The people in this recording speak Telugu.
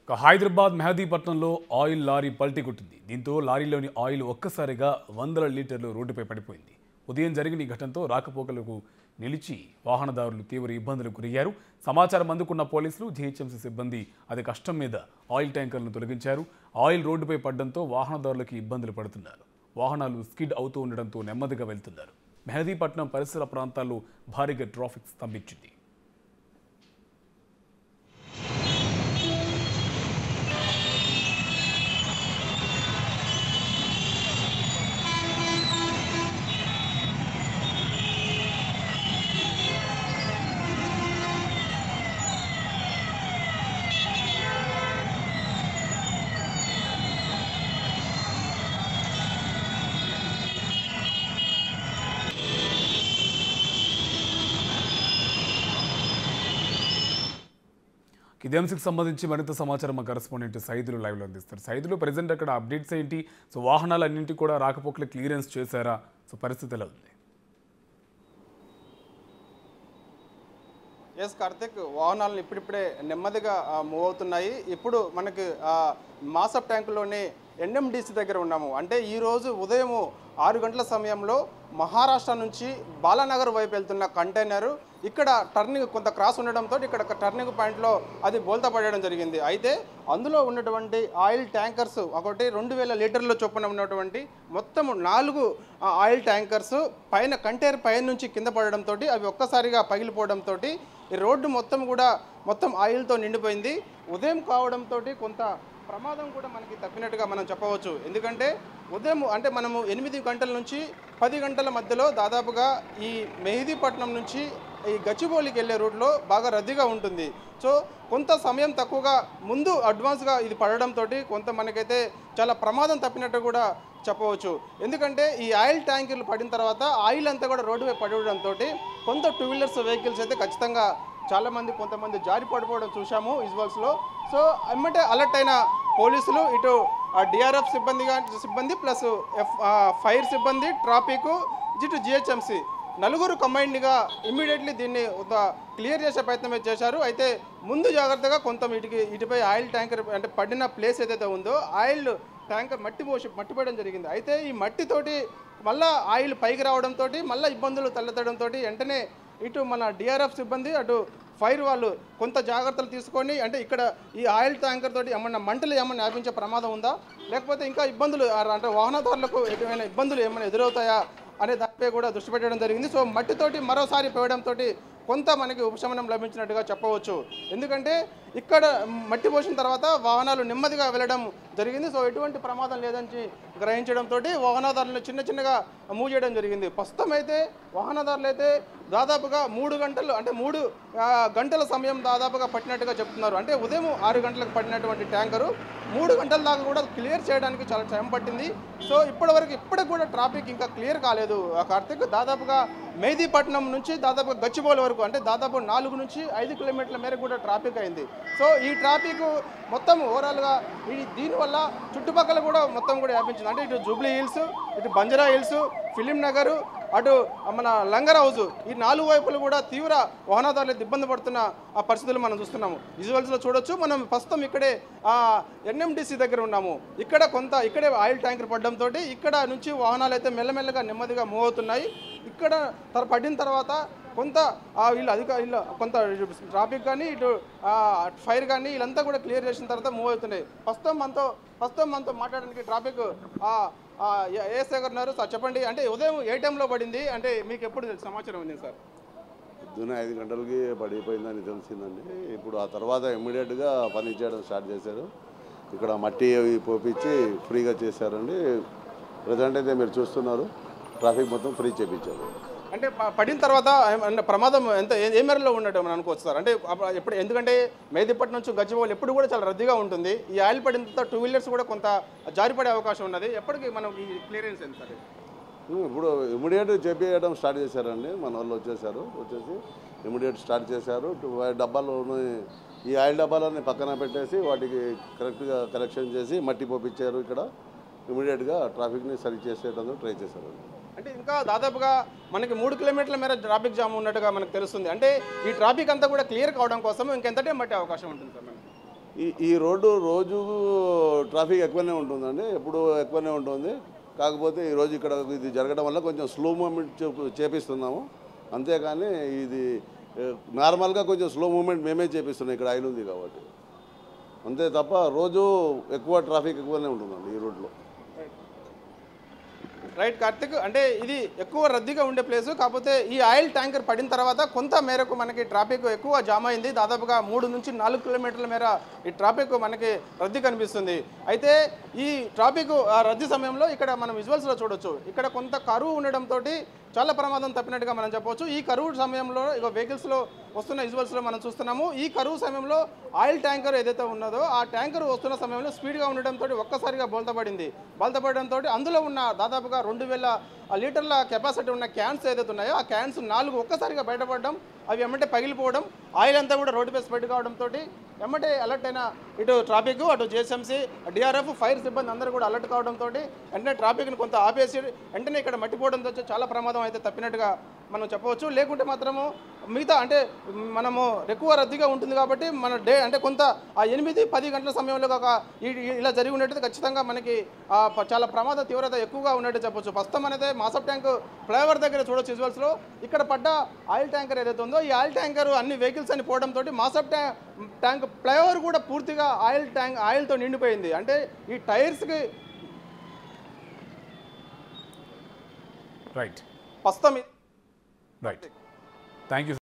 ఇక హైదరాబాద్ మెహదీపట్నంలో ఆయిల్ లారీ పల్టీ కొట్టింది దీంతో లారీలోని ఆయిల్ ఒక్కసారిగా వందల లీటర్లు రోడ్డుపై పడిపోయింది ఉదయం జరిగిన ఈ ఘటనతో రాకపోకలకు నిలిచి వాహనదారులు తీవ్ర ఇబ్బందులకు గురయ్యారు సమాచారం అందుకున్న పోలీసులు జీహెచ్ఎంసీ సిబ్బంది అతి కష్టం మీద ఆయిల్ ట్యాంకర్లను తొలగించారు ఆయిల్ రోడ్డుపై పడడంతో వాహనదారులకు ఇబ్బందులు పడుతున్నారు వాహనాలు స్కిడ్ అవుతూ ఉండడంతో నెమ్మదిగా వెళ్తున్నారు మెహదీపట్నం పరిసర ప్రాంతాల్లో భారీగా ట్రాఫిక్ స్తంభించింది ఇదే అంశకు సంబంధించి మరింత సమాచారం మా కరెస్పాండెంట్ సైదులు లైవ్లో అందిస్తారు సైదులు ప్రజెంట్ అక్కడ అప్డేట్స్ ఏంటి సో వాహనాలన్నింటి కూడా రాకపోకలు క్లియరెన్స్ చేశారా సో పరిస్థితి ఎలా ఉంది ఎస్ కార్తిక్ వాహనాలను ఇప్పుడిప్పుడే నెమ్మదిగా ఆ, మూవ్ అవుతున్నాయి ఇప్పుడు మనకి ఆ, మాసప్ ట్యాంకులోని ఎన్ఎండిసి దగ్గర ఉన్నాము అంటే ఈరోజు ఉదయం ఆరు గంటల సమయంలో మహారాష్ట్ర నుంచి బాలానగర్ వైపు వెళ్తున్న కంటైనర్ ఇక్కడ టర్నింగ్ కొంత క్రాస్ ఉండడంతో ఇక్కడ ఒక టర్నింగ్ పాయింట్లో అది బోల్తా పడడం జరిగింది అయితే అందులో ఉన్నటువంటి ఆయిల్ ట్యాంకర్స్ ఒకటి రెండు వేల లీటర్ల చొప్పున ఉన్నటువంటి మొత్తం నాలుగు ఆ, ఆయిల్ ట్యాంకర్స్ పైన కంటైనర్ పైన నుంచి కింద పడడంతో అవి ఒక్కసారిగా పగిలిపోవడంతో ఈ రోడ్డు మొత్తం కూడా మొత్తం ఆయిల్తో నిండిపోయింది ఉదయం కావడంతో కొంత ప్రమాదం కూడా మనకి తప్పినట్టుగా మనం చెప్పవచ్చు ఎందుకంటే ఉదయం అంటే మనము ఎనిమిది గంటల నుంచి పది గంటల మధ్యలో దాదాపుగా ఈ మెహదీపట్నం నుంచి ఈ గచ్చిబౌలికి వెళ్ళే రూట్లో బాగా రద్దీగా ఉంటుంది సో కొంత సమయం తక్కువగా ముందు అడ్వాన్స్గా ఇది పడడంతో కొంత మనకైతే చాలా ప్రమాదం తప్పినట్టు కూడా చెప్పవచ్చు ఎందుకంటే ఈ ఆయిల్ ట్యాంకర్లు పడిన తర్వాత ఆయిల్ అంతా కూడా రోడ్డుపై పడడంతో కొంత టూ వీలర్స్ వెహికల్స్ అయితే ఖచ్చితంగా చాలామంది కొంతమంది జారి పడిపోవడం చూసాము విజువల్స్లో సో ఎమ్మటే అలర్ట్ అయిన పోలీసులు ఇటు డిఆర్ఎఫ్ సిబ్బందిగా సిబ్బంది ప్లస్ ఎఫ్ ఫైర్ సిబ్బంది ట్రాఫిక్ ఇటు జిహెచ్ఎంసి నలుగురు కంబైన్డ్గా ఇమ్మీడియట్లీ దీన్ని ఒక క్లియర్ చేసే ప్రయత్నం చేశారు అయితే ముందు జాగ్రత్తగా కొంత ఇటుకి ఇటుపై ఆయిల్ ట్యాంకర్ అంటే పడిన ప్లేస్ ఏదైతే ఉందో ఆయిల్ ట్యాంకర్ మట్టి పోసి మట్టి పడడం జరిగింది అయితే ఈ మట్టితోటి మళ్ళా ఆయిల్ పైకి రావడంతో మళ్ళీ ఇబ్బందులు తలెత్తడంతో వెంటనే ఇటు మన డిఆర్ఎఫ్ సిబ్బంది అటు ఫైర్ వాళ్ళు కొంత జాగ్రత్తలు తీసుకొని అంటే ఇక్కడ ఈ ఆయిల్ ట్యాంకర్ తోటి ఏమన్నా మంటలు ఏమన్నా వ్యాపించే ప్రమాదం ఉందా లేకపోతే ఇంకా ఇబ్బందులు ఆ, అంటే వాహనదారులకు ఎటువంటి ఇబ్బందులు ఏమైనా ఎదురవుతాయా అనే దానిపై కూడా దృష్టి పెట్టడం జరిగింది సో మట్టితోటి మరోసారి పోయడంతో కొంత మనకి ఉపశమనం లభించినట్టుగా చెప్పవచ్చు ఎందుకంటే ఇక్కడ మట్టి పోసిన తర్వాత వాహనాలు నెమ్మదిగా వెళ్ళడం జరిగింది సో ఎటువంటి ప్రమాదం లేదని గ్రహించడంతో వాహనదారులను చిన్న చిన్నగా మూవ్ చేయడం జరిగింది ప్రస్తుతం అయితే వాహనదారులు అయితే దాదాపుగా మూడు గంటలు అంటే మూడు ఆ, గంటల సమయం దాదాపుగా పట్టినట్టుగా చెప్తున్నారు అంటే ఉదయం ఆరు గంటలకు పట్టినటువంటి ట్యాంకరు మూడు గంటల దాకా కూడా క్లియర్ చేయడానికి చాలా టైం పట్టింది సో ఇప్పటివరకు ఇప్పటికి కూడా ట్రాఫిక్ ఇంకా క్లియర్ కాలేదు ఆ కార్తిక్ దాదాపుగా మెహదీపట్నం నుంచి దాదాపుగా గచ్చిబౌలి వరకు అంటే దాదాపు నాలుగు నుంచి ఐదు కిలోమీటర్ల మేరకు కూడా ట్రాఫిక్ అయింది సో ఈ ట్రాఫిక్ మొత్తం ఓవరాల్గా ఈ దీనివల్ల చుట్టుపక్కల కూడా మొత్తం కూడా వ్యాపించింది అంటే ఇటు జూబ్లీ హిల్స్ ఇటు బంజరా హిల్స్ ఫిలిం నగర్ అటు మన లంగర్ హౌస్ ఈ నాలుగు వైపులు కూడా తీవ్ర వాహనదారులు ఇబ్బంది పడుతున్న ఆ పరిస్థితులు మనం చూస్తున్నాము విజువల్స్లో చూడొచ్చు మనం ప్రస్తుతం ఇక్కడే ఎన్ఎండిసి దగ్గర ఉన్నాము ఇక్కడ కొంత ఇక్కడే ఆయిల్ ట్యాంకర్ పడడంతో ఇక్కడ నుంచి వాహనాలు అయితే మెల్లమెల్లగా నెమ్మదిగా మూవ్ అవుతున్నాయి ఇక్కడ తర పడిన తర్వాత కొంత ఆ వీళ్ళు అధిక వీళ్ళు కొంత ట్రాఫిక్ కానీ ఇటు ఆ, ఫైర్ కానీ వీళ్ళంతా కూడా క్లియర్ చేసిన తర్వాత మూవ్ అవుతున్నాయి ప్రస్తుతం మనతో ప్రస్తుతం మనతో మాట్లాడడానికి ట్రాఫిక్ ఏఎస్ఐ గారు ఉన్నారు సార్ చెప్పండి అంటే ఉదయం ఏ టైంలో పడింది అంటే మీకు ఎప్పుడు తెలుసు సమాచారం ఉంది సార్ పొద్దున్న ఐదు గంటలకి పడిపోయిందని తెలిసిందండి ఇప్పుడు ఆ తర్వాత ఇమ్మీడియట్గా పని చేయడం స్టార్ట్ చేశారు ఇక్కడ మట్టి అవి పోపించి ఫ్రీగా చేశారండి ప్రజెంట్ అయితే మీరు చూస్తున్నారు ట్రాఫిక్ మొత్తం ఫ్రీ చేపించారు అంటే ప- పడిన తర్వాత ఏమన్నా ప్రమాదం ఎంత ఏ- ఏ మేరలో ఉన్నట్టు మనం అనుకోవచ్చు సార్ అంటే అప్పుడు ఎప్పుడు ఎందుకంటే మేదిపట్నం నుంచి గచ్చిబౌలి ఎప్పుడు కూడా చాలా రద్దీగా ఉంటుంది ఈ ఆయిల్ పడిన తర్వాత టూ వీలర్స్ కూడా కొంత జారిపడే అవకాశం ఉన్నది ఎప్పటికి మనం ఈ క్లియరెన్స్ ఎంత సార్ ఉమ్, ఇప్పుడు ఇమ్మీడియట్ చేపించడం స్టార్ట్ చేశారండి మన వాళ్ళు వచ్చేసారు వచ్చేసి ఇమ్మీడియట్ స్టార్ట్ చేశారు టు- డబ్బాలు ఉన్నాయి. ఈ ఆయిల్ డబ్బాలన్నీ పక్కన పెట్టేసి వాటికి కరెక్ట్గా కరెక్షన్ చేసి మట్టి పోపించారు ఇక్కడ ఇమ్మీడియట్గా ట్రాఫిక్ని సరి చేసేటందుకు ట్రై చేశారండి అంటే ఇంకా దాదాపుగా మనకి మూడు కిలోమీటర్ల మేర ట్రాఫిక్ జామ్ ఉన్నట్టుగా మనకు తెలుస్తుంది అంటే ఈ ట్రాఫిక్ అంతా కూడా క్లియర్ కావడం కోసం ఇంకెంత టైం పట్టే అవకాశం ఉంటుంది సార్ మనకి ఈ ఈ రోడ్డు రోజు ట్రాఫిక్ ఎక్కువనే ఉంటుందండి ఎప్పుడు ఎక్కువనే ఉంటుంది కాకపోతే ఈరోజు ఇక్కడ ఇది జరగడం వల్ల కొంచెం స్లో మూమెంట్ చేపు- చేపిస్తున్నాము అంతేకాని ఇది ఏ, నార్మల్గా కొంచెం స్లో మూమెంట్ మేమే చేపిస్తున్నాం ఇక్కడ ఆయిల్ ఉంది కాబట్టి అంతే తప్ప రోజు ఎక్కువ ట్రాఫిక్ ఎక్కువనే ఉంటుందండి ఈ రోడ్లో రైట్ కార్తిక్ అంటే ఇది ఎక్కువ రద్దీగా ఉండే ప్లేస్ కాకపోతే ఈ ఆయిల్ ట్యాంకర్ పడిన తర్వాత కొంత మేరకు మనకి ట్రాఫిక్ ఎక్కువ జామ్ అయింది దాదాపుగా మూడు నుంచి నాలుగు కిలోమీటర్ల మేర ఈ ట్రాఫిక్ మనకి రద్దీ కనిపిస్తుంది అయితే ఈ ట్రాఫిక్ ఆ, రద్దీ సమయంలో ఇక్కడ మనం విజువల్స్లో చూడొచ్చు ఇక్కడ కొంత కరువు ఉండడంతో చాలా ప్రమాదం తప్పినట్టుగా మనం చెప్పవచ్చు ఈ కరువు సమయంలో ఇక వెహికల్స్లో వస్తున్న విజువల్స్లో మనం చూస్తున్నాము ఈ కరువు సమయంలో ఆయిల్ ట్యాంకర్ ఏదైతే ఉన్నదో ఆ ట్యాంకర్ వస్తున్న సమయంలో స్పీడ్గా ఉండడంతో ఒక్కసారిగా బోల్తపడింది బోల్తపడడంతో అందులో ఉన్న దాదాపుగా రెండు వేల లీటర్ల కెపాసిటీ ఉన్న క్యాన్స్ ఏదైతే ఉన్నాయో ఆ క్యాన్స్ నాలుగు ఒక్కసారిగా బయటపడడం అవి ఎమ్మటే పగిలిపోవడం ఆయిల్ అంతా కూడా రోడ్డుపై స్ప్రెడ్ కావడంతో ఎమ్మటే అలర్ట్ అయిన ఇటు ట్రాఫిక్ అటు జేఎస్ఎంసీ డిఆర్ఎఫ్ ఫైర్ సిబ్బంది అందరూ కూడా అలర్ట్ కావడంతో వెంటనే ట్రాఫిక్ని కొంత ఆపేసి వెంటనే ఇక్కడ మట్టిపోవడంతో చాలా ప్రమాదం అయితే తప్పినట్టుగా మనం చెప్పవచ్చు లేకుంటే మాత్రము మిగతా అంటే మనము ఎక్కువ రద్దీగా ఉంటుంది కాబట్టి మన డే అంటే కొంత ఆ ఎనిమిది పది గంటల సమయంలో ఒక ఈ- ఈ- ఇలా జరిగి ఉన్నట్టు ఖచ్చితంగా మనకి ఆ ప- చాలా ప్రమాద తీవ్రత ఎక్కువగా ఉన్నట్టు చెప్పొచ్చు ప్రస్తుతం అనేది మాసప్ ట్యాంక్ ఫ్లైఓవర్ దగ్గర చూడొచ్చు విజువల్స్లో ఇక్కడ పడ్డ ఆయిల్ ట్యాంకర్ ఏదైతే ఉందో ఈ ఆయిల్ ట్యాంకర్ అన్ని వెహికల్స్ అని పోవడంతో మాసప్ ట్యా ట్యాంక్ ఫ్లైఓవర్ కూడా పూర్తిగా ఆయిల్ ట్యాంక్ ఆయిల్తో నిండిపోయింది అంటే ఈ టైర్స్కి రైట్ ప్రస్తుతం రైట్ థ్యాంక్ యూ